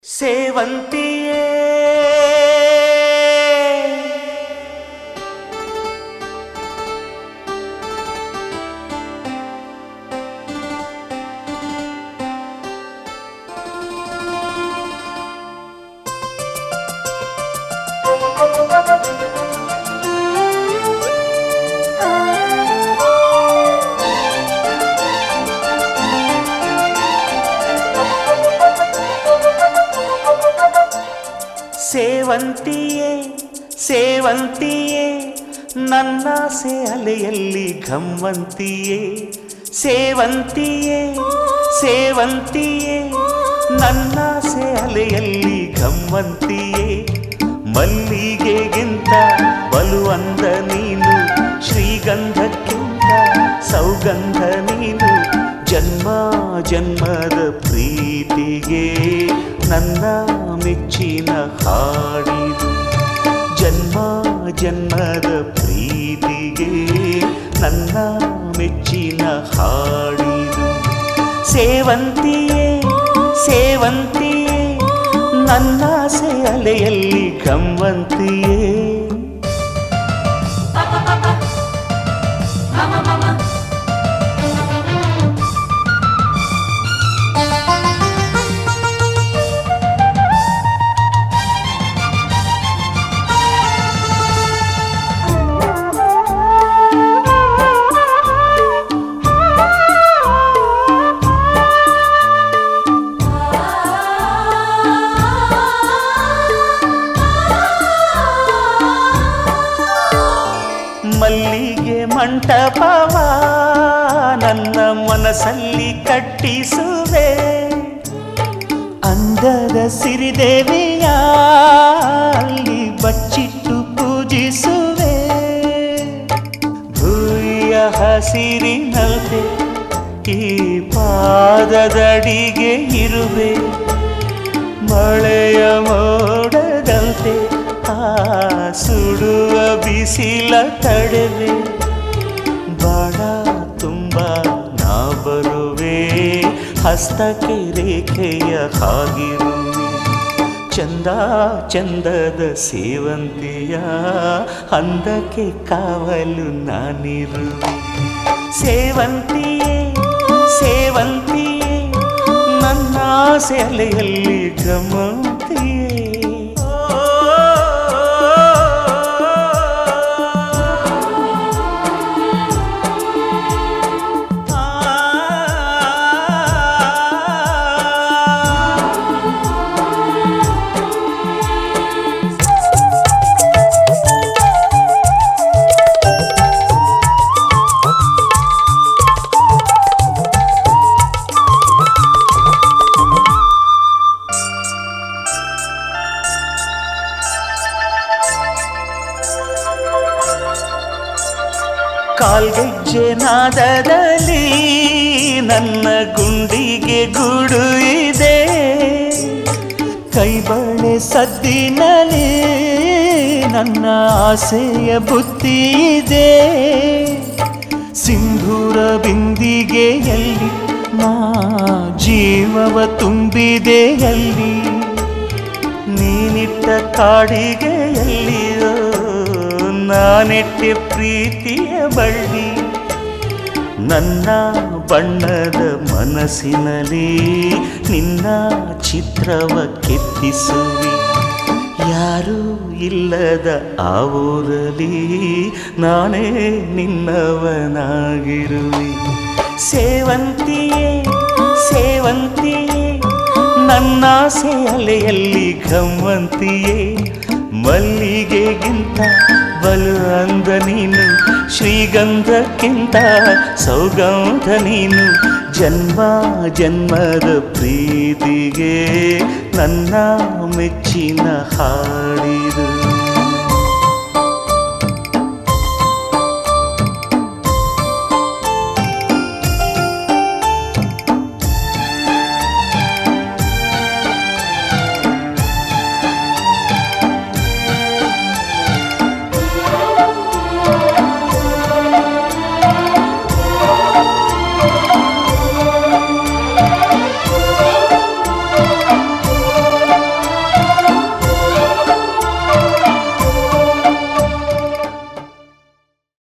ಸೇವಂತಿಯೇ ಸೇವಂತಿಯೇ ಸೇವಂತಿಯೇ ನನ್ನಾಸೆ ಅಲೆಯಲ್ಲಿ ಘಮ್ಮಂತಿಯೇ ಸೇವಂತಿಯೇ ಸೇವಂತಿಯೇ ನನ್ನಾಸೆ ಅಲೆಯಲ್ಲಿ ಘಮ್ಮಂತಿಯೇ ಮಲ್ಲಿಗೆಗಿಂತ ಬಲುವಂದ ನೀನು ಶ್ರೀಗಂಧಕ್ಕಿಂತ ಸೌಗಂಧ ನೀನು ಜನ್ಮ ಜನ್ಮದ ಪ್ರೀತಿಗೆ ನನ್ನ ಮೆಚ್ಚಿನ ಹಾಡಿದು ಜನ್ಮ ಜನ್ಮದ ಪ್ರೀತಿಗೆ ನನ್ನ ಮೆಚ್ಚಿನ ಹಾಡಿದು ಸೇವಂತಿಯೇ ಸೇವಂತಿಯೇ ನನ್ನಾಸೆ ಅಲೆಯಲ್ಲಿ ಗಮ್ಮಂತಿಯೇ ಮಲ್ಲಿಗೆ ಮಂಟಪವ ನನ್ನ ಮನಸ್ಸಲ್ಲಿ ಕಟ್ಟಿಸುವೆ ಅಂದದ ಸಿರಿದೇವಿಯ ಅಲ್ಲಿ ಬಚ್ಚಿಟ್ಟು ಪೂಜಿಸುವೆ ಭೂಯ ಹಸಿರಿನಲ್ದೆ ಈ ಪಾದದಡಿಗೆ ಇರುವೆ ಮಳೆಯ ಮೋಡದಂತೆ ಆ ಸುಡುವ ಬಿಸಿಲ ತಡೆವೆ ಬಾಳ ತುಂಬ ನಾ ಬರುವೆ ಹಸ್ತಕ್ಕೆ ರೇಖೆಯ ಹಾಗಿರುವೆ ಚಂದ ಚಂದದ ಸೇವಂತಿಯ ಅಂದಕ್ಕೆ ಕಾವಲು ನಾನಿರುವೆ ಸೇವಂತಿಯೇ ಸೇವಂತಿಯೇ ನನ್ನ ಸೆಲೆಯಲ್ಲಿ ಗಮಂತಿಯೇ ಕಾಲ್ಗೆಜ್ಜೆ ನಾದದಲ್ಲಿ ನನ್ನ ಗುಂಡಿಗೆ ಗೂಡು ಇದೆ ಕೈಬಳೆ ಸದ್ದಿನಲ್ಲಿ ನನ್ನ ಆಸೆಯ ಬುತ್ತಿ ಇದೆ ಸಿಂಧೂರ ಬಿಂದಿಗೆಯಲ್ಲಿ ನಾ ಜೀವವ ತುಂಬಿದೆಯಲ್ಲಿ ನೀನಿಟ್ಟ ಕಾಡಿಗೆಯಲ್ಲಿಯೋ ನಾನೆಟ್ಟೆ ಪ್ರೀತಿಯ ಬಳ್ಳಿ ನನ್ನ ಬಣ್ಣದ ಮನಸ್ಸಿನಲ್ಲಿ ನಿನ್ನ ಚಿತ್ರವ ಕೆತ್ತಿಸುವಿ ಯಾರೂ ಇಲ್ಲದ ಆ ಊರಲ್ಲಿ ನಾನೇ ನಿನ್ನವನಾಗಿರುವೆ ಸೇವಂತಿಯೇ ಸೇವಂತಿಯೇ ನನ್ನ ಅಲೆಯಲ್ಲಿ ಘಮ್ಮಂತಿಯೇ ಮಲ್ಲಿಗೆಗಿಂತ ಬಲು ಅಂದ ನೀನು ಶ್ರೀಗಂಧಕ್ಕಿಂತ ಸೌಗಂಧ ನೀನು ಜನ್ಮ ಜನ್ಮದ ಪ್ರೀತಿಗೆ ನನ್ನ ಮೆಚ್ಚಿನ ಹಾಡಿದು